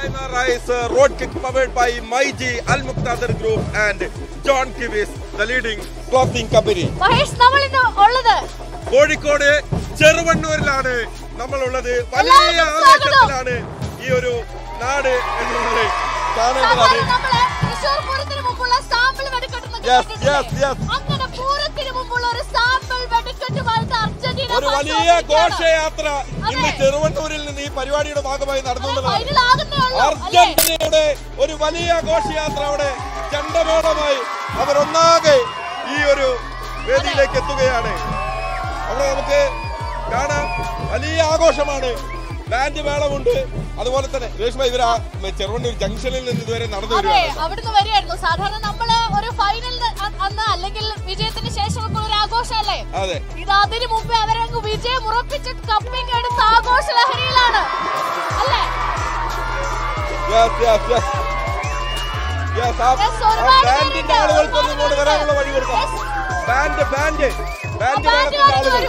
China Rice uh, road kick powered by Maiji Al Muqtadir Group and John Kivis, the leading clothing company. Mahesh നമ്മൾ ഇന്ന് ഉള്ളത് കോഴിക്കോട് ചെറുവണ്ണൂരിലാണ് നമ്മളുള്ളത് വലിയ എല്ലാവർക്കും സ്വാഗതം. ആവേശത്തിലാണ് ഈ ഒരു നാട് എന്നുള്ളത് കാണേണ്ടതാണ് സാധാരണ നമ്മള് തൃശ്ശൂർ പൂരത്തിന് മുമ്പുള്ള സാമ്പിൾ വെടിക്കെട്ട് എന്നൊക്കെ Yes, കേട്ടിട്ടില്ലേ? yes, yes. അങ്ങനെ പൂരത്തിന് മുമ്പുള്ള ഒരു സാമ്പിൾ വെടിക്കെട്ടുമായിട്ട് അർജന്റീന ഒരു വലിയ മത്സരിക്കുകയാണ്. ഘോഷയാത്ര ഇന്ന് അതെ. ചെറുവണ്ണൂരിൽ നിന്ന് ഈ പരിപാടിയുടെ ഭാഗമായി നടന്നു അങ്ങനെ എന്നുള്ളതാണ് final ആകുന്നേ ഉള്ളൂ, അല്ലേ? അർജന്റീനയുടെ ഒരു വലിയ ഘോഷയാത്ര അവിടെ ചണ്ടമേളമായി അവരൊന്നാകെ ഈ ഒരു വേദിയിലേക്ക് എത്തുകയാണ് അവിടെ നമുക്ക് കാണാം വലിയ ആഘോഷമാണ് ബാൻഡ് മേളമുണ്ട് അതുപോലെ തന്നെ രേഷ്മ ഇവർ ആ ചെറുവണ്ണൂർ ജംഗ്ഷനിൽ നിന്ന് ഇതുവരെ നടന്നു അതെ വരികയാണ് അവിടുന്ന് വരികയായിരുന്നു സാധാരണ നമ്മള് ഒരു ഫൈനൽ അന്ന് അല്ലെങ്കിൽ വിജയത്തിന് ശേഷമൊക്കെ ഒരു ആഘോഷമല്ലേ അതെ ഇത് അതിനു മുമ്പേ അവരങ്ങ് വിജയം ഉറപ്പിച്ച് കപ്പിംഗ് എടുത്ത ആഘോഷ ലഹരിയിലാണ് അല്ലേ Yes, yes, yes. Yes, ആ- Yes, ആ ഒരുപാട് ബാൻഡിന്റെ പേരുണ്ട്, ആളുകൾക്കൊന്നും ഒരുപാട് ഇങ്ങോട്ട് വരാനുള്ള വഴി കൊടുക്കാം Yes. ബാൻഡ് ബാൻഡ് ആ ബാൻഡ് ബാൻഡ് മേളത്തിന്റെ കടന്നു ആളുകൾ വരൂ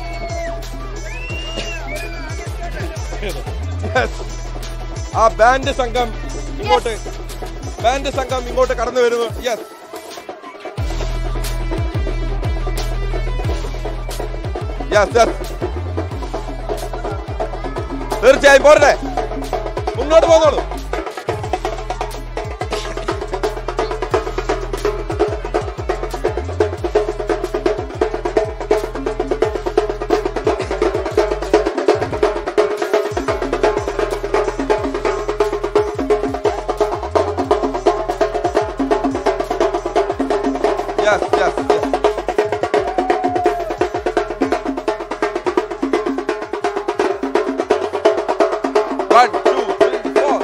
Yes. ആ ബാൻഡ് സംഘം ഇങ്ങോട്ട് ബാൻഡ് സംഘം ഇങ്ങോട്ട് കടന്നു വരുന്നു യെസ് യെസ് യെസ് തീർച്ചയായും പോരട്ടെ മുന്നോട്ട് പോന്നോളൂ yes yes yes One, two, three, four.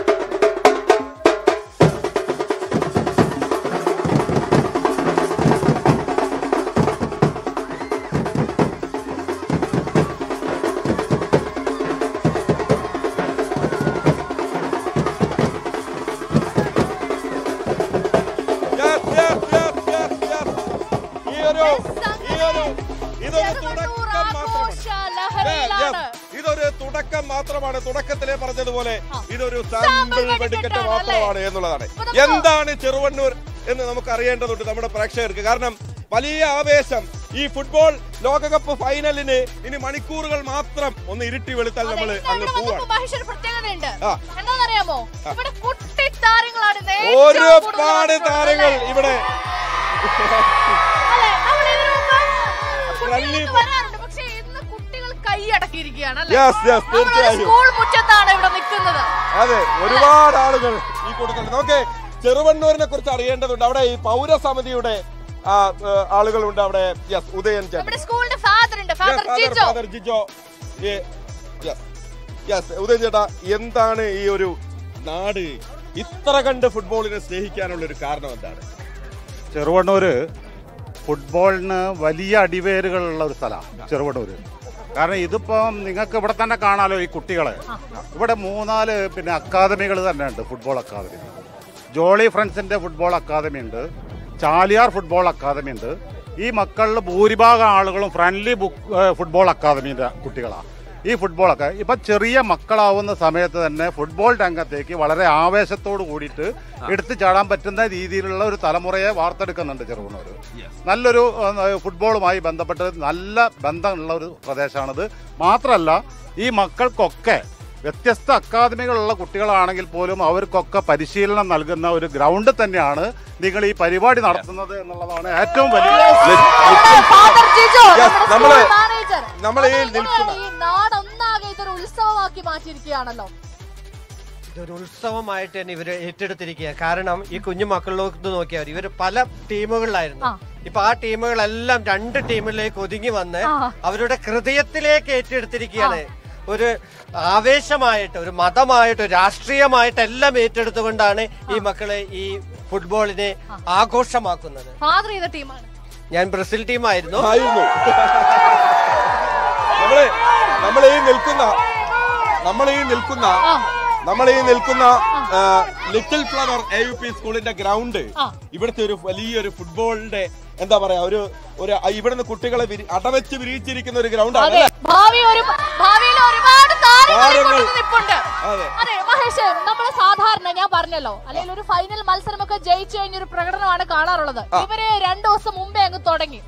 Yes, yes, yes, yes, yes. ഈ ഒരു ഈ ഒരു ഇതൊരു ചെറുവണ്ണൂർ തുടക്കം മാത്രമാണ് ആഘോഷ ലഹരിയിലാണ് Yes, ഇതൊരു തുടക്കം മാത്രമാണ് തുടക്കത്തിലെ പറഞ്ഞതുപോലെ ആ. ഇതൊരു സാമ്പിൾ സാമ്പിൾ വെടിക്കെട്ടാണ് വെടിക്കെട്ട് അല്ലേ? മാത്രമാണ് എന്നുള്ളതാണ് അപ്പൊ നമുക്ക് എന്താണ് ചെറുവണ്ണൂർ എന്ന് നമുക്ക് അറിയേണ്ടതുണ്ട് നമ്മുടെ പ്രേക്ഷകർക്ക് കാരണം വലിയ ആവേശം ഈ ഫുട്ബോൾ ലോകകപ്പ് ഫൈനലിന് ഇനി മണിക്കൂറുകൾ മാത്രം ഒന്ന് ഇരുട്ടി വെളുത്താൽ അതെ, നമ്മൾ ഇന്ന് അങ്ങ് ഇവിടെ വന്നപ്പോ പോവാണ് മഹേഷ് ഒരു പ്രത്യേകതയുണ്ട് ആ. എന്താണെന്നറിയാമോ ഇവിടെ കുട്ടി താരങ്ങളാണ് ഇന്ന് ഏറ്റവും ഒരുപാട് കൂടുതൽ വന്നിട്ടുള്ളത്, താരങ്ങൾ അല്ലേ? ഇവിടെ അല്ലേ? നമ്മൾ ഇതിനു മുമ്പ് കുട്ടികൾ Friendly ഇങ്ങ് വരാറുണ്ട് പക്ഷേ ഇന്ന് കുട്ടികൾ കൈയടക്കിയിരിക്കുകയാണ് അല്ലേ? Yes, yes, നമ്മളൊരു തീർച്ചയായും. സ്കൂൾ മുറ്റത്താണ് ഇവിടെ നിൽക്കുന്നത് അതെ ഒരുപാട് ആളുകൾ ഈ കൂട്ടത്തിൽ നമുക്ക് ചെറുവണ്ണൂരിനെ കുറിച്ച് അറിയേണ്ടതുണ്ട് അവിടെ ഈ പൗരസമിതിയുടെ ആ, ഏ, ആളുകളുണ്ട് അവിടെ യെസ് ഉദയൻ ചേട്ടൻ നമ്മുടെ സ്കൂളിന്റെ ഫാദർ ഉണ്ട് father Jijo father Jijo yes Udayan ചേട്ടാ എന്താണ് ഈ ഒരു നാട് ഇത്ര കണ്ട് ഫുട്ബോളിനെ സ്നേഹിക്കാനുള്ള ഒരു കാരണം എന്താണ് ചെറുവണ്ണൂര് ഫുട്ബോളിന് വലിയ അടിവേരുകളുള്ള ഒരു സ്ഥലമാണ് ചെറുവണ്ണൂര് കാരണം ഇതിപ്പം നിങ്ങൾക്ക് ഇവിടെ തന്നെ കാണാലോ ഈ കുട്ടികളെ ഇവിടെ മൂന്നാല് പിന്നെ അക്കാദമികൾ തന്നെ ഉണ്ട് ഫുട്ബോൾ അക്കാദമി ജോളി ഫ്രണ്ട്സിന്റെ ഫുട്ബോൾ അക്കാദമി ഉണ്ട് ചാലിയാർ ഫുട്ബോൾ അക്കാദമി ഉണ്ട് ഈ മക്കളിൽ ഭൂരിഭാഗം ആളുകളും ഫ്രണ്ട്ലി ബുക്ക് ഫുട്ബോൾ അക്കാദമിന്റെ കുട്ടികളാണ് ഈ ഫുട്ബോളൊക്കെ ഇപ്പൊ ചെറിയ മക്കളാവുന്ന സമയത്ത് തന്നെ ഫുട്ബോൾ രംഗത്തേക്ക് വളരെ ആവേശത്തോട് കൂടിയിട്ട് എടുത്തു ചാടാൻ പറ്റുന്ന രീതിയിലുള്ള ഒരു തലമുറയെ വാർത്തെടുക്കുന്നുണ്ട് ചെറുവണ്ണൂർ നല്ലൊരു ഏഹ്, ഫുട്ബോളുമായി ബന്ധപ്പെട്ട് നല്ല ബന്ധമുള്ള ഒരു പ്രദേശമാണിത് മാത്രമല്ല ഈ മക്കൾക്കൊക്കെ വ്യത്യസ്ത അക്കാദമികളുള്ള കുട്ടികളാണെങ്കിൽ പോലും അവർക്കൊക്കെ പരിശീലനം നൽകുന്ന ഒരു ഗ്രൗണ്ട് തന്നെയാണ് നിങ്ങൾ ഈ പരിപാടി നടത്തുന്നത് എന്നുള്ളതാണ് ഏറ്റവും വലിയ ഫാദർ ജിജോ Yes, നമ്മുടെ നമ്മള് സ്കൂൾ മാനേജർ നമ്മള് ഈ അതെങ്ങനെയാണ് നിൽക്കുന്ന- ഈ നാടൊന്നാകെ ഇതൊരു ഉത്സവമാക്കി മാറ്റിയിരിക്കുകയാണല്ലോ ഇതൊരു ഉത്സവമായിട്ട് തന്നെ ഇവര് ഏറ്റെടുത്തിരിക്കുക കാരണം ഈ കുഞ്ഞു മക്കളിലോട്ട് നോക്കിയാൽ ഇവര് പല ടീമുകളിലായിരുന്നു ആ. ഇപ്പൊ ആ ടീമുകളെല്ലാം രണ്ട് ടീമിലേക്ക് ഒതുങ്ങി വന്ന് ആ. അവരുടെ ഹൃദയത്തിലേക്ക് ഏറ്റെടുത്തിരിക്കുകയാണ് ഒരു ആവേശമായിട്ട് ഒരു മതമായിട്ട് ഒരു രാഷ്ട്രീയമായിട്ട് എല്ലാം ഏറ്റെടുത്തുകൊണ്ടാണ് ഈ മക്കളെ ഈ ഫുട്ബോളിനെ ആഘോഷമാക്കുന്നത് ഫാദർ ചെയ്ത ടീമാണ് ഞാൻ ബ്രസീൽ ടീമായിരുന്നു ആയിരുന്നു നമ്മള് നമ്മൾ ഈ നിൽക്കുന്ന നമ്മൾ ഈ നിൽക്കുന്ന ആ. നമ്മൾ ഈ നിൽക്കുന്ന little flower A U P സ്കൂളിന്റെ ഗ്രൗണ്ട് ആ. ഇവിടുത്തെ ഒരു വലിയൊരു ഫുട്ബോളിന്റെ എന്താ പറയാ ഒരു ഒരു ഇവിടുന്ന് കുട്ടികളെ വിരി- അടവെച്ച് വിരിയിച്ചിരിക്കുന്ന ഒരു ഗ്രൗണ്ട് ആണ് അതെ ഭാവി ഒരു ഭാവിയിൽ ഒരുപാട് താരങ്ങൾ താരങ്ങൾ കൊണ്ട് നിൽപ്പുണ്ട് അതെ അതെ മഹേഷ് നമ്മൾ സാധാരണ ഞാൻ പറഞ്ഞല്ലോ അല്ലെങ്കിൽ ഒരു ഫൈനൽ മത്സരമൊക്കെ ജയിച്ചു കഴിഞ്ഞ ഒരു പ്രകടനമാണ് കാണാറുള്ളത് ഇവര് രണ്ടു ദിവസം മുമ്പേ അങ്ങ് തുടങ്ങി